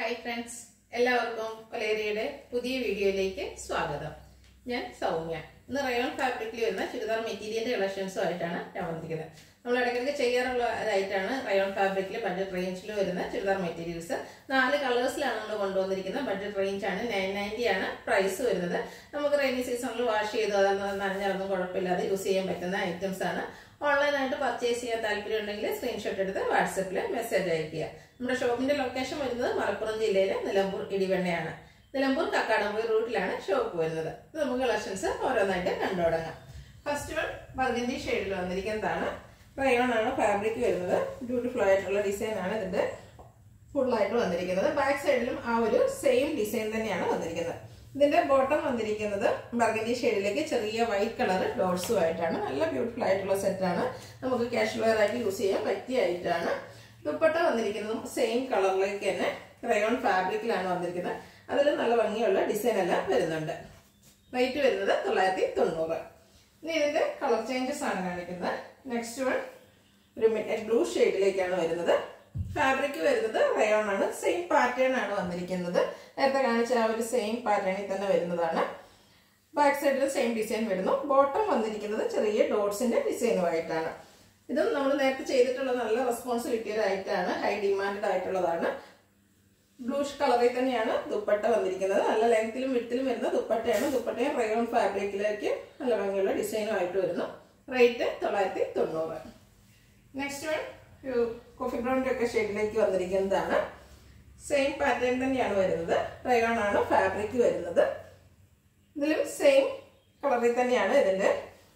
hi friends എല്ലാവർക്കും കൊലേരിയുടെ പുതിയ വീഡിയോയിലേക്ക് സ്വാഗതം ഞാൻ സൗമ്യ ഇന്ന് റയോൺ ഫാബ്രിക്കിൽ വരുന്ന ചുരിദാർ മെറ്റീരിയലിന്റെ കളക്ഷൻസും ആയിട്ടാണ് ഞാൻ വന്നിരിക്കുന്നത് നമ്മൾ ഇടയ്ക്കിടയ്ക്ക് ചെയ്യാറുള്ള ഒരായിട്ടാണ് റയോൺ ഫാബ്രിക്കിൽ ബഡ്ജറ്റ് റേഞ്ചിൽ വരുന്ന ചുരിദാർ മെറ്റീരിയൽസ് നാല് കളേഴ്സിലാണ് നമ്മൾ കൊണ്ടുവന്നിരിക്കുന്നത് ബഡ്ജറ്റ് റേഞ്ച് ആണ് നയൻ നയൻറ്റി ആണ് പ്രൈസ് വരുന്നത് നമുക്ക് റെയിനി സീസണിൽ വാഷ് ചെയ്ത് അതൊന്നും നനഞ്ഞിറങ്ങും കുഴപ്പമില്ലാതെ യൂസ് ചെയ്യാൻ പറ്റുന്ന ഐറ്റംസ് ആണ് ഓൺലൈനായിട്ട് പർച്ചേസ് ചെയ്യാൻ താല്പര്യം ഉണ്ടെങ്കിൽ സ്ക്രീൻഷോട്ട് എടുത്ത് വാട്സപ്പിൽ മെസ്സേജ് അയക്കുക നമ്മുടെ ഷോപ്പിന്റെ ലൊക്കേഷൻ വരുന്നത് മലപ്പുറം ജില്ലയിലെ നിലമ്പൂർ ഇടിവെണ്ണയാണ് നിലമ്പൂർ കക്കാടംപോയി റൂട്ടിലാണ് ഷോപ്പ് വരുന്നത് ഇത് നമുക്ക് കളക്ഷൻസ് ഓരോന്നായിട്ട് കണ്ടു തുടങ്ങാം ഫസ്റ്റ് വൺ ബർഗന്റി ഷെയ്ഡിൽ വന്നിരിക്കുന്നതാണ് റയോൺ ആണ് ഫാബ്രിക് വരുന്നത് ബ്യൂട്ടിഫുൾ ആയിട്ടുള്ള ഡിസൈൻ ആണ് ഇതിന്റെ ഫുള്ളായിട്ട് വന്നിരിക്കുന്നത് ബാക്ക് സൈഡിലും ആ ഒരു സെയിം ഡിസൈൻ തന്നെയാണ് വന്നിരിക്കുന്നത് ഇതിന്റെ ബോട്ടം വന്നിരിക്കുന്നത് ബർഗന്റി ഷെയ്ഡിലേക്ക് ചെറിയ വൈറ്റ് കളർ ഡോട്ട്സും ആയിട്ടാണ് നല്ല ബ്യൂട്ടിഫുൾ ആയിട്ടുള്ള സെറ്റാണ് നമുക്ക് കാഷ്വൽ വെയർ ആയിട്ട് യൂസ് ചെയ്യാൻ പറ്റിയ ആയിട്ടാണ് ദുപ്പട്ട വന്നിരിക്കുന്നതും സെയിം കളറിലേക്ക് തന്നെ ക്രയോൺ ഫാബ്രിക്കിലാണ് വന്നിരിക്കുന്നത് അതിൽ നല്ല ഭംഗിയുള്ള ഡിസൈൻ എല്ലാം വരുന്നുണ്ട് റേറ്റ് വരുന്നത് തൊള്ളായിരത്തി തൊണ്ണൂറ് ഇനി ഇതിന്റെ കളർ ചേഞ്ചസ് ആണ് കാണിക്കുന്നത് നെക്സ്റ്റ് വൺ ഒരു ബ്ലൂ ഷെയ്ഡിലേക്കാണ് വരുന്നത് ഫാബ്രിക് വരുന്നത് റയോൺ ആണ് സെയിം പാറ്റേൺ ആണ് വന്നിരിക്കുന്നത് നേരത്തെ കാണിച്ച ആ ഒരു സെയിം പാറ്റേണിൽ തന്നെ വരുന്നതാണ് ബാക്ക് സൈഡിൽ സെയിം ഡിസൈൻ വരുന്നു ബോട്ടം വന്നിരിക്കുന്നത് ചെറിയ ഡോട്ട്സിന്റെ ഡിസൈനുമായിട്ടാണ് ഇതും നമ്മൾ നേരത്തെ ചെയ്തിട്ടുള്ള നല്ല റെസ്പോൺസ് കിട്ടിയതായിട്ടാണ് ഹൈ ഡിമാൻഡ് ആയിട്ടുള്ളതാണ് ബ്ലൂഷ് കളറിൽ തന്നെയാണ് ദുപ്പട്ട വന്നിരിക്കുന്നത് നല്ല ലെങ്ത്തിലും വിട്ടിലും വരുന്ന ദുപ്പട്ടയാണ് ദുപ്പട്ടയും റയോൺ ഫാബ്രിക്കിലേക്ക് നല്ല ഭംഗിയുള്ള ഡിസൈനും ആയിട്ട് വരുന്നു റേറ്റ് തൊള്ളായിരത്തി തൊണ്ണൂറ് നെക്സ്റ്റ് വൺ ഒരു കോഫി ബ്രൗണിൻ്റെ ഒക്കെ ഷെയ്ഡിലേക്ക് വന്നിരിക്കുന്നതാണ് സെയിം പാറ്റേൺ തന്നെയാണ് വരുന്നത് റയോൺ ആണ് ഫാബ്രിക് വരുന്നത് ഇതിലും സെയിം കളറിൽ തന്നെയാണ് ഇതിന്റെ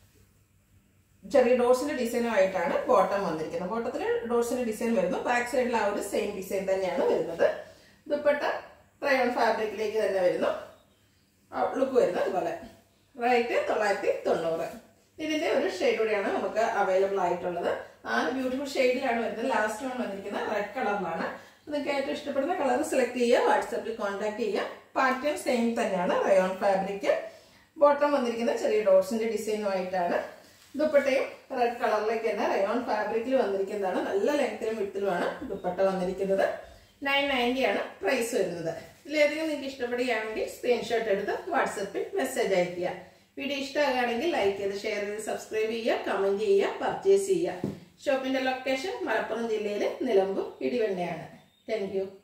ചെറിയ ഡോർസിന്റെ ഡിസൈനുമായിട്ടാണ് ബോട്ടം വന്നിരിക്കുന്നത് ബോട്ടത്തിൽ ഡോർസിന്റെ ഡിസൈൻ വരുന്നു ബാക്ക് സൈഡിൽ ആ ഒരു സെയിം ഡിസൈൻ തന്നെയാണ് വരുന്നത് ദുപ്പട്ട റയോൺ ഫാബ്രിക്കിലേക്ക് തന്നെ വരുന്നു ലുക്ക് വരുന്നത് അതുപോലെ റേറ്റ് തൊള്ളായിരത്തി തൊണ്ണൂറ് ഇതിന്റെ ഒരു ഷെയ്ഡ് കൂടിയാണ് നമുക്ക് അവൈലബിൾ ആയിട്ടുള്ളത് നാല് ബ്യൂട്ടിഫുൾ ഷെയ്ഡിലാണ് വരുന്നത് ലാസ്റ്റ് വൺ വന്നിരിക്കുന്നത് റെഡ് കളറിലാണ് നിങ്ങൾക്ക് ഏറ്റവും ഇഷ്ടപ്പെടുന്ന കളർ സെലക്ട് ചെയ്യുക വാട്സാപ്പിൽ കോൺടാക്ട് ചെയ്യുക പാറ്റേൺ സെയിം തന്നെയാണ് റയോൺ ഫാബ്രിക് ബോട്ടം വന്നിരിക്കുന്ന ചെറിയ ഡോട്ട്സിന്റെ ഡിസൈനുമായിട്ടാണ് ദുപ്പട്ടയും റെഡ് കളറിലേക്ക് തന്നെ റയോൺ ഫാബ്രിക്കിൽ വന്നിരിക്കുന്നതാണ് നല്ല ലെങ്ത്തിലും വിട്ടിലുമാണ് ദുപ്പട്ട വന്നിരിക്കുന്നത് നയൻ നയൻറ്റി ആണ് പ്രൈസ് വരുന്നത് ഇതിലേതെങ്കിലും നിങ്ങൾക്ക് ഇഷ്ടപ്പെടുകയാണെങ്കിൽ സ്ക്രീൻഷോട്ട് എടുത്ത് വാട്സപ്പിൽ മെസ്സേജ് അയയ്ക്കുക വീഡിയോ ഇഷ്ടമാകുകയാണെങ്കിൽ ലൈക്ക് ചെയ്ത് ഷെയർ ചെയ്ത് സബ്സ്ക്രൈബ് ചെയ്യുക കമന്റ് ചെയ്യുക പർച്ചേസ് ചെയ്യുക ഷോപ്പിന്റെ ലൊക്കേഷൻ മലപ്പുറം ജില്ലയിലെ നിലമ്പൂർ ഇടിവെണ്ണയാണ് താങ്ക്